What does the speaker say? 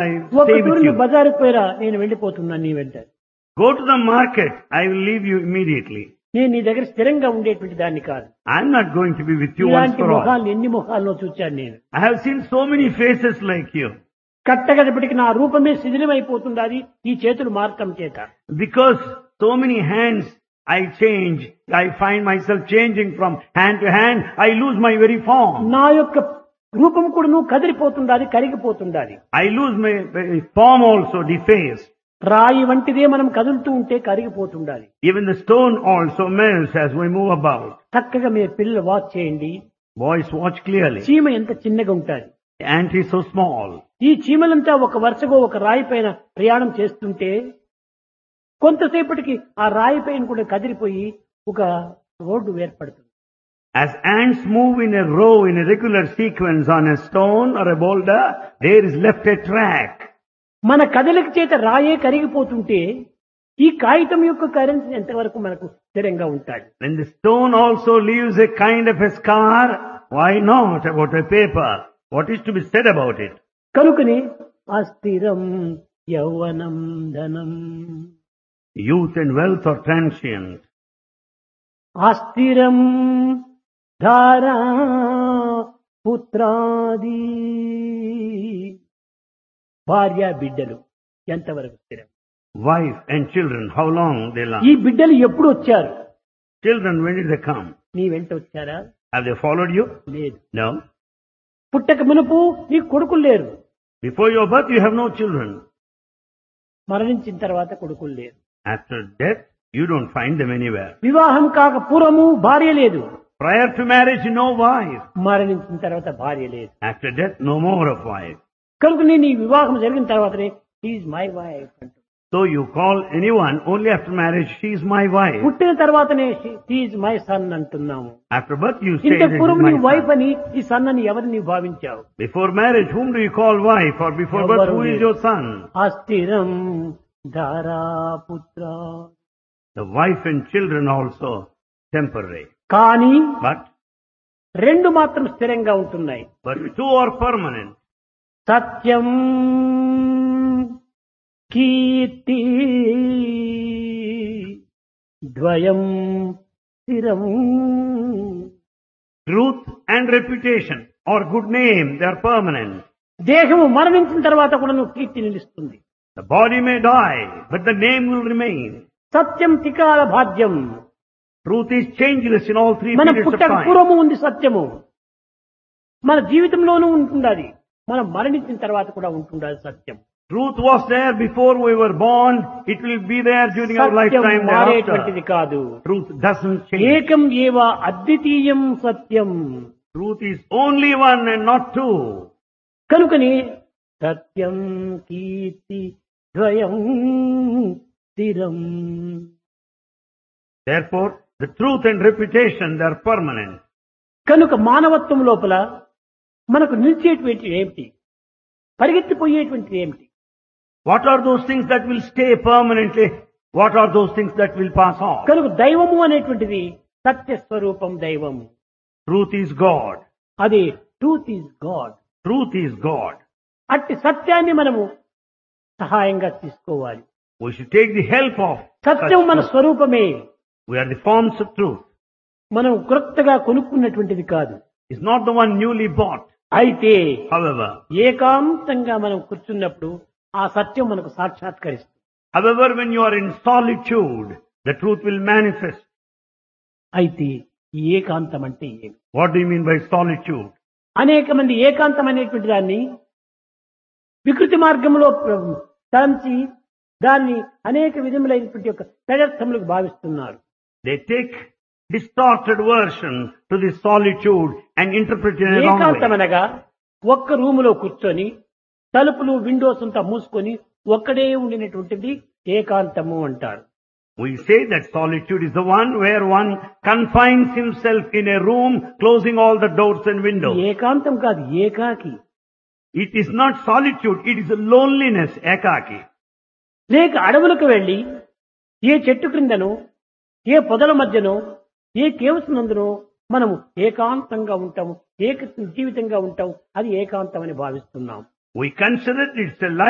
I ఒక stay తూరు with నువ్వు you. బజారుకు పోయిరా నేను వెళ్ళిపోతున్నాను నీ వెంట Go to the market. I will leave you immediately. నేను నీ దగ్గర స్థిరంగా ఉండేటువంటి దాన్ని కాదు I'm not going to be with you once ఇలాంటి for all. ముఖాలు ఎన్ని ముఖాల్లో చూచాను నేను I have seen so many faces like you. కట్టగడపటికి నా రూపమే శిథిలమైపోతుండాలి ఈ చేతులు మార్చడం చేత Because so many hands I change, I find myself changing from hand to hand, I lose my very form. నా యొక్క రూపం కూడా నువ్వు కదిలిపోతుండాలి కరిగిపోతుండాలి I lose my very form also defaced. రాయి వంటిదే మనం కదులుతూ ఉంటే కరిగిపోతుండాలి Even the stone also melts as we move about. చక్కగా మీరు పిల్లలు వాచ్ చేయండి Boys watch clearly. చీమ ఎంత చిన్నగా ఉంటుంది The ant is so small. ఈ చీమలంతా ఒక వరుసగా ఒక రాయి పైన ప్రయాణం చేస్తుంటే కొంతసేపటికి ఆ రాయి పైన కూడా కదిలిపోయి ఒక రోడ్డు ఏర్పడుతుంది As ants move in a row in a regular sequence on a stone or a boulder, there is left a track. మన కదలిక చేత రాయే కరిగిపోతుంటే ఈ కాగితం యొక్క కరెన్సీ ఎంతవరకు మనకు స్థిరంగా ఉంటాడు When the stone also leaves a kind of a scar, why not about a paper? What is to be said about it? కనుకని అస్థిరం యౌవనం ధనం Youth and wealth are transient. అస్థిరం ధారా పుత్రాది భార్య బిడ్డలు ఎంతవరకు స్థిరం Wife and children, how long they last? ఈ బిడ్డలు ఎప్పుడు వచ్చారు Children, when did they come? నీ వెంట వచ్చారా Have they followed you? లేదు No. పుట్టక మునుపు నీకు కొడుకులు లేరు Before your birth, you have no children. మరణించిన తర్వాత కొడుకులు లేరు After death, you don't find them anywhere. వివాహం కాక పూర్వము భార్య లేదు Prior to marriage, no wife. మరణించిన తర్వాత భార్య లేదు After death, no more of wife. కనుక నేను ఈ వివాహం జరిగిన తర్వాతనే ఈజ్ మై వైఫ్ అంటూ So you call anyone only after marriage, she is my wife. పుట్టిన తర్వాతనే ఈజ్ మై సన్ అంటున్నాము After birth, you say ఇంత this is పూర్వం my నీ వైఫ్ son. అని ఈ సన్ అని ఎవరిని భావించావు Before marriage, whom do you call wife? Or before birth, who is your son? అస్థిరం ధారాపుత్ర The wife and children also temporary. కానీ But, రెండు మాత్రం స్థిరంగా ఉంటున్నాయి but two are permanent. సత్యం కీర్తి ద్వయం స్థిరం Truth and reputation or good name, they are permanent. దేహము మరణించిన తర్వాత కూడా నువ్వు కీర్తి నిలుస్తుంది The body may die, but the name will remain. సత్యం తికాల భాగ్యం Truth is changeless in all three మన periods of పుట్టక time. పూర్వము ఉంది సత్యము మన జీవితంలోనూ ఉంటుండాలి మనం మరణించిన తర్వాత కూడా ఉంటుండాలి సత్యం Truth was there before we were born. It will be there during our Satyam lifetime మారేటువంటిది thereafter. కాదు Truth doesn't change. ఏకం ఏవ అద్వితీయం సత్యం Truth is only one and not two. కనుకని సత్యం కీర్తి ద్వయం స్థిరం Therefore, the truth and reputation, they are permanent. కనుక మానవత్వం లోపల మనకు నిలిచేటువంటి ఏమిటి పరిగెత్తిపోయేటువంటిది ఏమిటి What are those things that will stay permanently? What are those things that will pass off? కనుక దైవము అనేటువంటిది సత్య స్వరూపం దైవము Truth is God. అది truth is God Truth is God. అట్టి సత్యాన్ని మనము సహాయంగా తీసుకోవాలి We should take the help of సత్యం మన such truth. స్వరూపమే We are the forms of truth. మనం క్రొత్తగా కొనుక్కున్నటువంటిది కాదు It's not the one newly bought. అయితే However, ఏకాంతంగా మనం కూర్చున్నప్పుడు ఆ సత్యం మనకు సాక్షాత్కరిస్తుంది however, when you are in solitude, the truth will manifest. అయితే ఈ ఏకాంతం అంటే ఏమి What do you mean by solitude? అనేక మంది ఏకాంతం అనేటువంటి దాన్ని వికృతి మార్గంలో ప్ర- తలంచి దాన్ని అనేక విధములైనటువంటి యొక్క తదర్థములకు భావిస్తున్నారు They take distorted version to this solitude and interpret it in a wrong ఏకాంతం way. అనగా ఒక్క రూములో కూర్చొని తలుపులు విండోస్ అంతా మూసుకొని ఒక్కడే ఉండినటువంటిది ఏకాంతము అంటారు We say that solitude is the one where one confines himself in a room, closing all the doors and windows. ఏకాంతం కాదు ఏకాకి It is not solitude, it is a loneliness, ekaki. లేక అడవులకు వెళ్లి ఏ చెట్టు క్రిందనో ఏ పొదల మధ్యనో ఏ కేవ్స్ నందునో మనము ఏకాంతంగా ఉంటాము ఏక జీవితంగా ఉంటాం అది ఏకాంతం అని భావిస్తున్నాం We consider it it's a life